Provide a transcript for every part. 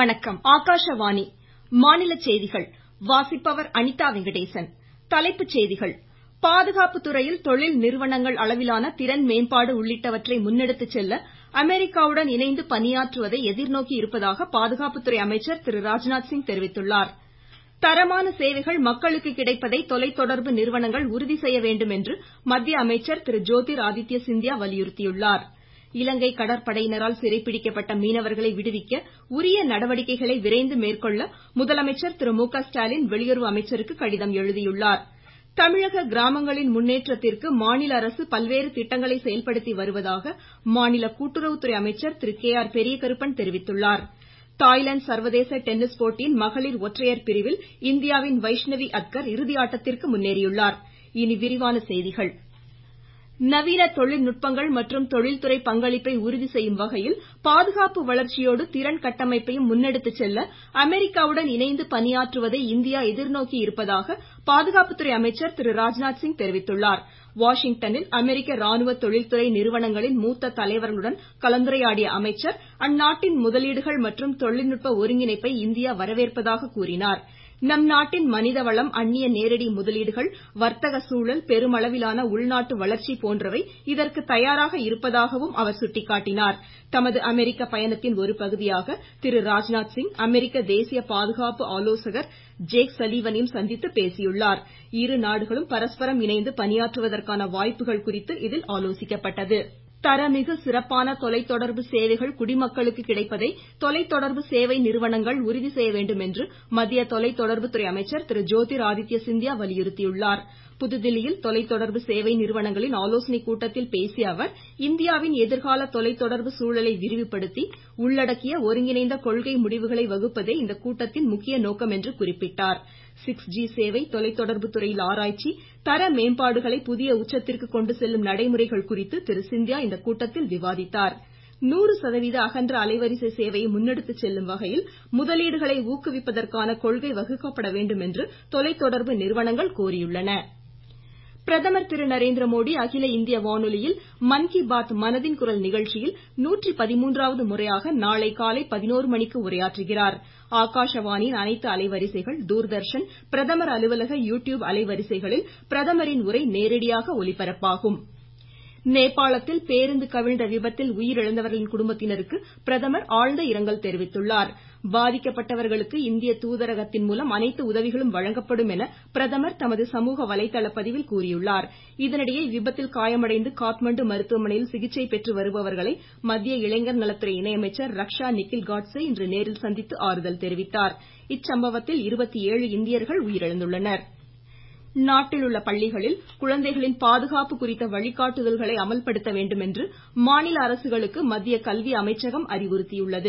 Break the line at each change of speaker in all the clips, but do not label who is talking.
வணக்கம் ஆகாஷவாணி மாநிலச் செய்திகள் வாசிப்பவர் அனிதா வெங்கடேசன் தலைப்புச் செய்திகள் பாதுகாப்பு துறையில் தொழில் நிறுவனங்கள் அளவிலான திறன் மேம்பாடு உள்ளிட்டவற்றை முன்னெடுத்துச் செல்ல அமெரிக்காவுடன் இணைந்து பணியாற்றுவதை எதிர்நோக்கி இருப்பதாக பாதுகாப்புத்துறை அமைச்சர் திரு ராஜ்நாத் சிங் தெரிவித்துள்ளார் தரமான சேவைகள் மக்களுக்கு கிடைப்பதை தொலைத்தொடர்பு நிறுவனங்கள் உறுதி செய்ய வேண்டும் என்று மத்திய அமைச்சர் திரு ஜோதிர் ஆதித்ய சிந்தியா வலியுறுத்தியுள்ளார் இலங்கை கடற்படையினரால் சிறைப்பிடிக்கப்பட்ட மீனவர்களை விடுவிக்க உரிய நடவடிக்கைகளை விரைந்து மேற்கொள்ள முதலமைச்சர் திரு மு க ஸ்டாலின் வெளியுறவு அமைச்சருக்கு கடிதம் எழுதியுள்ளார் தமிழக கிராமங்களின் முன்னேற்றத்திற்கு மாநில அரசு பல்வேறு திட்டங்களை செயல்படுத்தி வருவதாக மாநில கூட்டுறவுத்துறை அமைச்சர் திரு கே ஆர் பெரியகருப்பன் தெரிவித்துள்ளார் தாய்லாந்து சர்வதேச டென்னிஸ் போட்டியின் மகளிர் ஒற்றையர் பிரிவில் இந்தியாவின் வைஷ்ணவி அத்கர் இறுதியாட்டத்திற்கு முன்னேறியுள்ளார் இனி விரிவான செய்திகள் நவீன தொழில்நுட்பங்கள் மற்றும் தொழில்துறை பங்களிப்பை உறுதி செய்யும் வகையில் பாதுகாப்பு வளர்ச்சியோடு திறன் கட்டமைப்பையும் முன்னெடுத்துச் செல்ல அமெரிக்காவுடன் இணைந்து பணியாற்றுவதை இந்தியா எதிர்நோக்கி இருப்பதாக பாதுகாப்புத்துறை அமைச்சர் திரு ராஜ்நாத் சிங் தெரிவித்துள்ளார் வாஷிங்டனில் அமெரிக்க ராணுவ தொழில்துறை நிறுவனங்களின் மூத்த தலைவர்களுடன் கலந்துரையாடிய அமைச்சர் அந்நாட்டின் முதலீடுகள் மற்றும் தொழில்நுட்ப ஒருங்கிணைப்பை இந்தியா வரவேற்பதாக கூறினார் நம் நாட்டின் மனிதவளம் அந்நிய நேரடி முதலீடுகள் வர்த்தக சூழல் பெருமளவிலான உள்நாட்டு வளர்ச்சி போன்றவை இதற்கு தயாராக இருப்பதாகவும் அவர் சுட்டிக்காட்டினார் தமது அமெரிக்க பயணத்தின் ஒரு பகுதியாக திரு ராஜ்நாத் சிங் அமெரிக்க தேசிய பாதுகாப்பு ஆலோசகர் ஜேக் சலீவனையும் சந்தித்து பேசியுள்ளார் இரு நாடுகளும் பரஸ்பரம் இணைந்து பணியாற்றுவதற்கான வாய்ப்புகள் குறித்து இதில் ஆலோசிக்கப்பட்டது தரமிகு சிறப்பான தொலைத்தொடர்பு சேவைகள் குடிமக்களுக்கு கிடைப்பதை தொலைத்தொடர்பு சேவை நிறுவனங்கள் உறுதி செய்ய வேண்டும் என்று மத்திய தொலைத்தொடர்புத்துறை அமைச்சர் திரு ஜோதிர் ஆதித்ய சிந்தியா வலியுறுத்தியுள்ளார் புதுதில்லியில் தொலைத்தொடர்பு சேவை நிறுவனங்களின் ஆலோசனைக் கூட்டத்தில் பேசிய அவர் இந்தியாவின் எதிர்கால தொலைத்தொடர்பு சூழலை விரிவுபடுத்தி உள்ளடக்கிய ஒருங்கிணைந்த கொள்கை முடிவுகளை வகுப்பதே இந்த கூட்டத்தின் முக்கிய நோக்கம் என்று குறிப்பிட்டார் சிக்ஸ் ஜி சேவை தொலைத்தொடர்பு துறையில் ஆராய்ச்சி தர மேம்பாடுகளை புதிய உச்சத்திற்கு கொண்டு செல்லும் நடைமுறைகள் குறித்து திரு சிந்தியா இந்த கூட்டத்தில் விவாதித்தார் நூறு சதவீத அகன்ற அலைவரிசை சேவையை முன்னெடுத்துச் செல்லும் வகையில் முதலீடுகளை ஊக்குவிப்பதற்கான கொள்கை வகுக்கப்பட வேண்டும் என்று தொலைத்தொடர்பு நிறுவனங்கள் கோரியுள்ளன பிரதமர் திரு நரேந்திர மோடி அகில இந்திய வானொலியில் மன் கி பாத் மனதின் குரல் நிகழ்ச்சியில் நூற்றி பதிமூன்றாவது முறையாக நாளை காலை பதினோரு மணிக்கு உரையாற்றுகிறார் ஆகாஷவாணியின் அனைத்து அலைவரிசைகள் தூர்தர்ஷன் பிரதமர் அலுவலக யூ டியூப் அலைவரிசைகளில் பிரதமரின் உரை நேரடியாக ஒலிபரப்பாகும் நேபாளத்தில் பேருந்து கவிழ்ந்த விபத்தில் உயிரிழந்தவர்களின் குடும்பத்தினருக்கு பிரதமர் ஆழ்ந்த இரங்கல் தெரிவித்துள்ளார் பாதிக்கப்பட்டவர்களுக்கு இந்திய தூதரகத்தின் மூலம் அனைத்து உதவிகளும் வழங்கப்படும் என பிரதமர் தமது சமூக வலைதள பதிவில் கூறியுள்ளார் இதனிடையே விபத்தில் காயமடைந்து காத்மண்டு மருத்துவமனையில் சிகிச்சை பெற்று வருபவர்களை மத்திய இளைஞர் நலத்துறை இணையமைச்சர் ரக்ஷா நிக்கில் காட்சே இன்று நேரில் சந்தித்து ஆறுதல் தெரிவித்தார் இச்சம்பவத்தில் இந்தியர்கள் உயிரிழந்துள்ளனா் நாட்டில் உள்ள பள்ளிகளில் குழந்தைகளின் பாதுகாப்பு குறித்த வழிகாட்டுதல்களை அமல்படுத்த வேண்டும் என்று மாநில அரசுகளுக்கு மத்திய கல்வி அமைச்சகம் அறிவுறுத்தியுள்ளது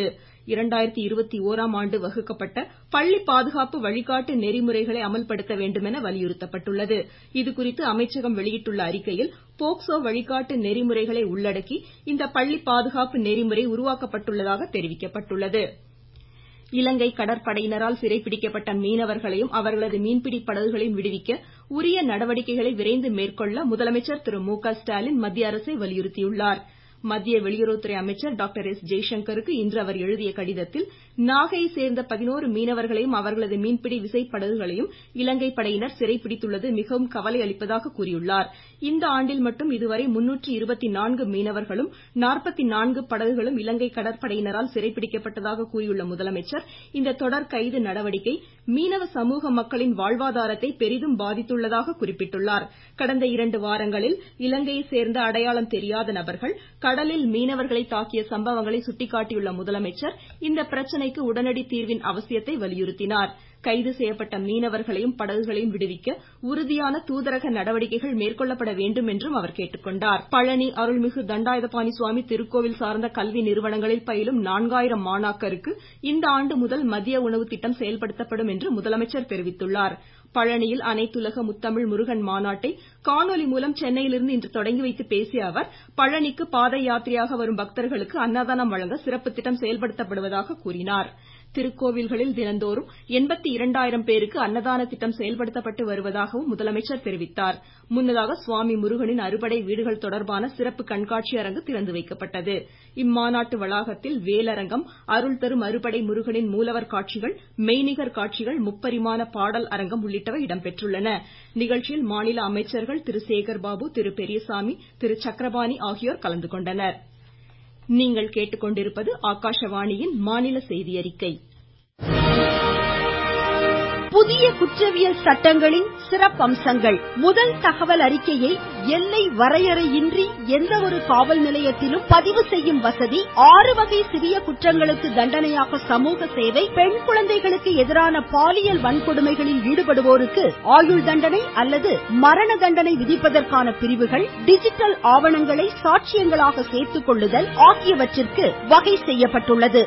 ஆம் ஆண்டு வகுக்கப்பட்ட பள்ளி பாதுகாப்பு வழிகாட்டு நெறிமுறைகளை அமல்படுத்த வேண்டும் என வலியுறுத்தப்பட்டுள்ளது இதுகுறித்து அமைச்சகம் வெளியிட்டுள்ள அறிக்கையில் போக்சோ வழிகாட்டு நெறிமுறைகளை உள்ளடக்கி இந்த பள்ளி பாதுகாப்பு நெறிமுறை உருவாக்கப்பட்டுள்ளதாக தெரிவிக்கப்பட்டுள்ளது இலங்கை கடற்படையினரால் சிறைப்பிடிக்கப்பட்ட மீனவர்களையும் அவர்களது மீன்பிடி படகுகளையும் விடுவிக்க உரிய நடவடிக்கைகளை விரைந்து மேற்கொள்ள முதலமைச்சர் திரு மு க ஸ்டாலின் மத்திய அரசை வலியுறுத்தியுள்ளார் மத்திய வெளியுறவுத்துறை அமைச்சர் டாக்டர் எஸ் ஜெய்சங்கருக்கு இன்று அவர் எழுதிய கடிதத்தில் நாகையை சேர்ந்த பதினோரு மீனவர்களையும் அவர்களது மீன்பிடி விசைப்படகுகளையும் இலங்கை படையினர் சிறைப்பிடித்துள்ளது மிகவும் கவலை அளிப்பதாக கூறியுள்ளார் இந்த ஆண்டில் மட்டும் இதுவரை மீனவர்களும் படகுகளும் இலங்கை கடற்படையினரால் சிறைப்பிடிக்கப்பட்டதாக கூறியுள்ள முதலமைச்சர் இந்த தொடர் கைது நடவடிக்கை மீனவ சமூக மக்களின் வாழ்வாதாரத்தை பெரிதும் பாதித்துள்ளதாக குறிப்பிட்டுள்ளார் கடந்த இரண்டு வாரங்களில் இலங்கையை சேர்ந்த அடையாளம் தெரியாத நபர்கள் கடலில் மீனவர்களை தாக்கிய சம்பவங்களை சுட்டிக்காட்டியுள்ள முதலமைச்சர் இந்த பிரச்சனைக்கு உடனடி தீர்வின் அவசியத்தை வலியுறுத்தினார் கைது செய்யப்பட்ட மீனவர்களையும் படகுகளையும் விடுவிக்க உறுதியான தூதரக நடவடிக்கைகள் மேற்கொள்ளப்பட வேண்டும் என்றும் அவர் கேட்டுக்கொண்டார் பழனி அருள்மிகு தண்டாயுதபாணி சுவாமி திருக்கோவில் சார்ந்த கல்வி நிறுவனங்களில் பயிலும் நான்காயிரம் மாணாக்கருக்கு இந்த ஆண்டு முதல் மதிய உணவு திட்டம் செயல்படுத்தப்படும் என்று முதலமைச்சர் தெரிவித்துள்ளார் பழனியில் அனைத்துலக முத்தமிழ் முருகன் மாநாட்டை காணொலி மூலம் சென்னையிலிருந்து இன்று தொடங்கி வைத்து பேசிய அவர் பழனிக்கு பாத யாத்திரையாக வரும் பக்தர்களுக்கு அன்னதானம் வழங்க சிறப்பு திட்டம் செயல்படுத்தப்படுவதாக கூறினார் திருக்கோவில்களில் தினந்தோறும் எண்பத்தி இரண்டாயிரம் பேருக்கு அன்னதான திட்டம் செயல்படுத்தப்பட்டு வருவதாகவும் முதலமைச்சர் தெரிவித்தார் முன்னதாக சுவாமி முருகனின் அறுபடை வீடுகள் தொடர்பான சிறப்பு கண்காட்சி அரங்கு திறந்து வைக்கப்பட்டது இம்மாநாட்டு வளாகத்தில் வேலரங்கம் அருள் தரும் அறுபடை முருகனின் மூலவர் காட்சிகள் மெய்நிகர் காட்சிகள் முப்பரிமாண பாடல் அரங்கம் உள்ளிட்டவை இடம்பெற்றுள்ளன நிகழ்ச்சியில் மாநில அமைச்சர்கள் திரு சேகர்பாபு திரு பெரியசாமி திரு சக்கரபாணி ஆகியோர் கலந்து கொண்டனர் நீங்கள் கேட்டுக்கொண்டிருப்பது ஆகாஷவாணியின் மாநில செய்தி அறிக்கை
புதிய குற்றவியல் சட்டங்களின் சிறப்பம்சங்கள் முதல் தகவல் அறிக்கையை எல்லை வரையறையின்றி எந்த ஒரு காவல் நிலையத்திலும் பதிவு செய்யும் வசதி ஆறு வகை சிறிய குற்றங்களுக்கு தண்டனையாக சமூக சேவை பெண் குழந்தைகளுக்கு எதிரான பாலியல் வன்கொடுமைகளில் ஈடுபடுவோருக்கு ஆயுள் தண்டனை அல்லது மரண தண்டனை விதிப்பதற்கான பிரிவுகள் டிஜிட்டல் ஆவணங்களை சாட்சியங்களாக சேர்த்துக் கொள்ளுதல் ஆகியவற்றிற்கு வகை செய்யப்பட்டுள்ளது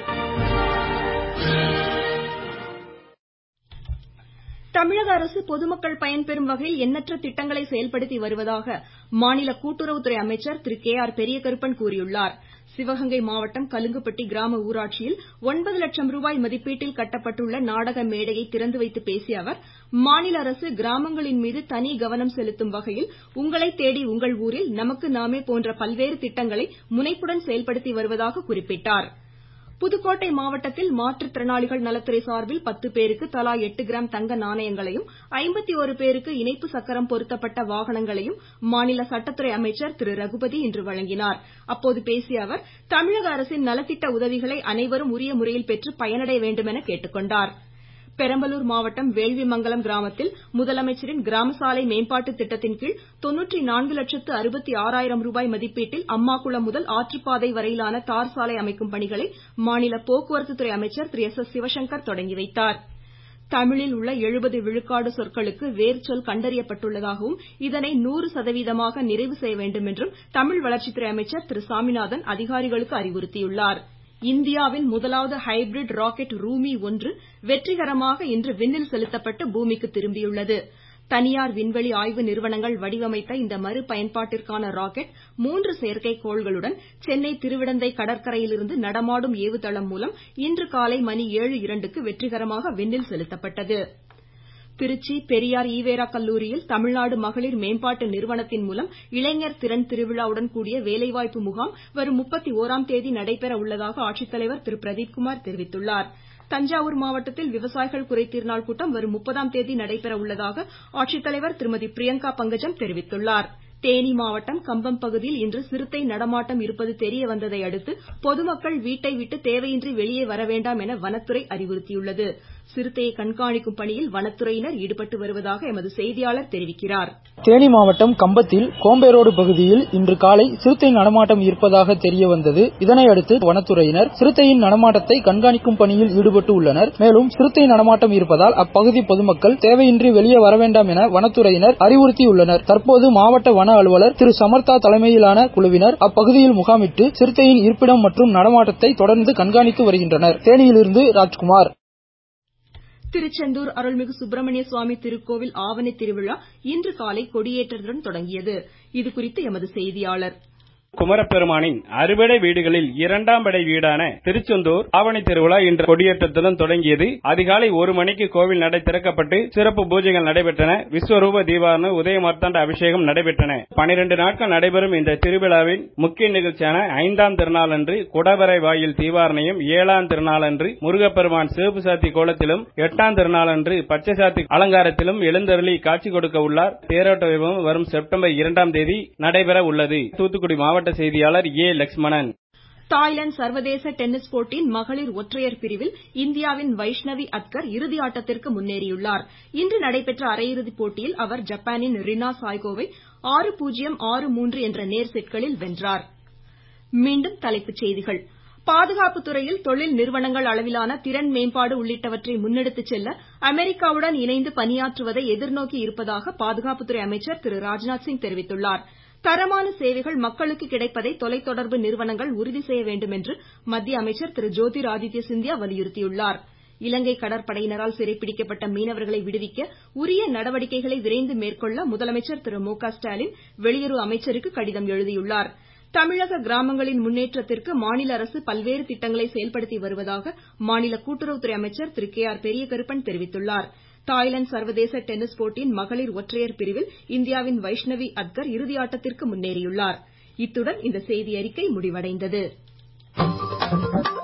தமிழக அரசு பொதுமக்கள் பயன்பெறும் வகையில் எண்ணற்ற திட்டங்களை செயல்படுத்தி வருவதாக மாநில கூட்டுறவுத்துறை அமைச்சர் திரு கே ஆர் பெரியகருப்பன் கூறியுள்ளார் சிவகங்கை மாவட்டம் கலுங்குப்பட்டி கிராம ஊராட்சியில் ஒன்பது லட்சம் ரூபாய் மதிப்பீட்டில் கட்டப்பட்டுள்ள நாடக மேடையை திறந்து வைத்து பேசிய அவர் மாநில அரசு கிராமங்களின் மீது தனி கவனம் செலுத்தும் வகையில் உங்களை தேடி உங்கள் ஊரில் நமக்கு நாமே போன்ற பல்வேறு திட்டங்களை முனைப்புடன் செயல்படுத்தி வருவதாக குறிப்பிட்டார் புதுக்கோட்டை மாவட்டத்தில் மாற்றுத்திறனாளிகள் நலத்துறை சார்பில் பத்து பேருக்கு தலா எட்டு கிராம் தங்க நாணயங்களையும் ஐம்பத்தி ஒரு பேருக்கு இணைப்பு சக்கரம் பொருத்தப்பட்ட வாகனங்களையும் மாநில சட்டத்துறை அமைச்சர் திரு ரகுபதி இன்று வழங்கினார் அப்போது பேசிய அவர் தமிழக அரசின் நலத்திட்ட உதவிகளை அனைவரும் உரிய முறையில் பெற்று பயனடைய வேண்டும் என கேட்டுக்கொண்டார் பெரம்பலூர் மாவட்டம் வேள்விமங்கலம் கிராமத்தில் முதலமைச்சரின் கிராம சாலை மேம்பாட்டு திட்டத்தின் கீழ் தொன்னூற்றி நான்கு லட்சத்து அறுபத்தி ஆறாயிரம் ரூபாய் மதிப்பீட்டில் அம்மாக்குளம் முதல் ஆற்றுப்பாதை வரையிலான தார் சாலை அமைக்கும் பணிகளை மாநில போக்குவரத்துத்துறை அமைச்சர் திரு எஸ் எஸ் சிவசங்கர் தொடங்கி வைத்தார் தமிழில் உள்ள எழுபது விழுக்காடு சொற்களுக்கு வேர்ச்சொல் கண்டறியப்பட்டுள்ளதாகவும் இதனை நூறு சதவீதமாக நிறைவு செய்ய வேண்டும் என்றும் தமிழ் வளர்ச்சித்துறை அமைச்சர் திரு சாமிநாதன் அதிகாரிகளுக்கு அறிவுறுத்தியுள்ளார் இந்தியாவின் முதலாவது ஹைபிரிட் ராக்கெட் ரூமி ஒன்று வெற்றிகரமாக இன்று விண்ணில் செலுத்தப்பட்டு பூமிக்கு திரும்பியுள்ளது தனியார் விண்வெளி ஆய்வு நிறுவனங்கள் வடிவமைத்த இந்த மறுபயன்பாட்டிற்கான ராக்கெட் மூன்று செயற்கைக்கோள்களுடன் சென்னை திருவிடந்தை கடற்கரையிலிருந்து நடமாடும் ஏவுதளம் மூலம் இன்று காலை மணி ஏழு இரண்டுக்கு வெற்றிகரமாக விண்ணில் செலுத்தப்பட்டது திருச்சி பெரியார் ஈவேரா கல்லூரியில் தமிழ்நாடு மகளிர் மேம்பாட்டு நிறுவனத்தின் மூலம் இளைஞர் திறன் திருவிழாவுடன் கூடிய வேலைவாய்ப்பு முகாம் வரும் முப்பத்தி ஓராம் தேதி நடைபெற உள்ளதாக ஆட்சித்தலைவர் திரு பிரதீப்குமார் தெரிவித்துள்ளார் தஞ்சாவூர் மாவட்டத்தில் விவசாயிகள் குறைதீர் நாள் கூட்டம் வரும் முப்பதாம் தேதி நடைபெற உள்ளதாக ஆட்சித்தலைவர் திருமதி பிரியங்கா பங்கஜம் தெரிவித்துள்ளார் தேனி மாவட்டம் கம்பம் பகுதியில் இன்று சிறுத்தை நடமாட்டம் இருப்பது தெரிய வந்ததை அடுத்து பொதுமக்கள் வீட்டை விட்டு தேவையின்றி வெளியே வர வேண்டாம் என வனத்துறை அறிவுறுத்தியுள்ளது சிறுத்தையை கண்காணிக்கும் பணியில் வனத்துறையினர் ஈடுபட்டு வருவதாக எமது செய்தியாளர் தெரிவிக்கிறார்
தேனி மாவட்டம் கம்பத்தில் கோம்பேரோடு பகுதியில் இன்று காலை சிறுத்தை நடமாட்டம் இருப்பதாக தெரிய வந்தது இதனையடுத்து வனத்துறையினர் சிறுத்தையின் நடமாட்டத்தை கண்காணிக்கும் பணியில் ஈடுபட்டு உள்ளனர் மேலும் சிறுத்தை நடமாட்டம் இருப்பதால் அப்பகுதி பொதுமக்கள் தேவையின்றி வெளியே வர வேண்டாம் என வனத்துறையினர் அறிவுறுத்தியுள்ளனர் தற்போது மாவட்ட வன அலுவலர் திரு சமர்த்தா தலைமையிலான குழுவினர் அப்பகுதியில் முகாமிட்டு சிறுத்தையின் இருப்பிடம் மற்றும் நடமாட்டத்தை தொடர்ந்து கண்காணித்து வருகின்றனர் தேனியிலிருந்து ராஜ்குமார்
திருச்செந்தூர் அருள்மிகு சுப்பிரமணிய சுவாமி திருக்கோவில் ஆவணி திருவிழா இன்று காலை கொடியேற்றத்துடன் தொடங்கியது இதுகுறித்து எமது செய்தியாளர்
குமரப்பெருமானின் அறுபடை வீடுகளில் இரண்டாம் படை வீடான திருச்செந்தூர் ஆவணி திருவிழா இன்று கொடியேற்றத்துடன் தொடங்கியது அதிகாலை ஒரு மணிக்கு கோவில் நடை திறக்கப்பட்டு சிறப்பு பூஜைகள் நடைபெற்றன விஸ்வரூப தீபாரண உதய மார்த்தாண்ட அபிஷேகம் நடைபெற்றன பனிரெண்டு நாட்கள் நடைபெறும் இந்த திருவிழாவின் முக்கிய நிகழ்ச்சியான ஐந்தாம் திருநாளன்று குடவரை வாயில் தீபாரணையும் ஏழாம் திருநாளன்று முருகப்பெருமான் சிவப்பு சாத்தி கோலத்திலும் எட்டாம் திருநாளன்று பச்சை சாத்தி அலங்காரத்திலும் எழுந்தருளி காட்சி கொடுக்க உள்ளார் தேரோட்ட வைபவம் வரும் செப்டம்பர் இரண்டாம் தேதி நடைபெற உள்ளது தூத்துக்குடி மாவட்ட மாவட்ட செய்தியாளர் ஏ லட்சுமணன்
தாய்லாந்து சர்வதேச டென்னிஸ் போட்டியின் மகளிர் ஒற்றையர் பிரிவில் இந்தியாவின் வைஷ்ணவி அத்கர் இறுதி ஆட்டத்திற்கு முன்னேறியுள்ளார் இன்று நடைபெற்ற அரையிறுதிப் போட்டியில் அவர் ஜப்பானின் ரினா சாய்கோவை ஆறு பூஜ்ஜியம் ஆறு மூன்று என்ற நேர் செட்களில் வென்றார் மீண்டும் தலைப்புச் செய்திகள் பாதுகாப்பு துறையில் தொழில் நிறுவனங்கள் அளவிலான திறன் மேம்பாடு உள்ளிட்டவற்றை முன்னெடுத்துச் செல்ல அமெரிக்காவுடன் இணைந்து பணியாற்றுவதை எதிர்நோக்கி இருப்பதாக பாதுகாப்புத்துறை அமைச்சர் திரு ராஜ்நாத் சிங் தெரிவித்துள்ளார் தரமான சேவைகள் மக்களுக்கு கிடைப்பதை தொலைத்தொடர்பு நிறுவனங்கள் உறுதி செய்ய வேண்டும் என்று மத்திய அமைச்சர் திரு ஜோதிர் ஆதித்ய சிந்தியா வலியுறுத்தியுள்ளார் இலங்கை கடற்படையினரால் சிறைப்பிடிக்கப்பட்ட மீனவர்களை விடுவிக்க உரிய நடவடிக்கைகளை விரைந்து மேற்கொள்ள முதலமைச்சர் திரு மு க ஸ்டாலின் வெளியுறவு அமைச்சருக்கு கடிதம் எழுதியுள்ளார் தமிழக கிராமங்களின் முன்னேற்றத்திற்கு மாநில அரசு பல்வேறு திட்டங்களை செயல்படுத்தி வருவதாக மாநில கூட்டுறவுத்துறை அமைச்சர் திரு கே ஆர் பெரியகருப்பன் தெரிவித்துள்ளார் தாய்லாந்து சர்வதேச டென்னிஸ் போட்டியின் மகளிர் ஒற்றையர் பிரிவில் இந்தியாவின் வைஷ்ணவி அத்கர் இறுதியாட்டத்திற்கு முன்னேறியுள்ளார் இத்துடன் இந்த செய்தியறிக்கை முடிவடைந்தது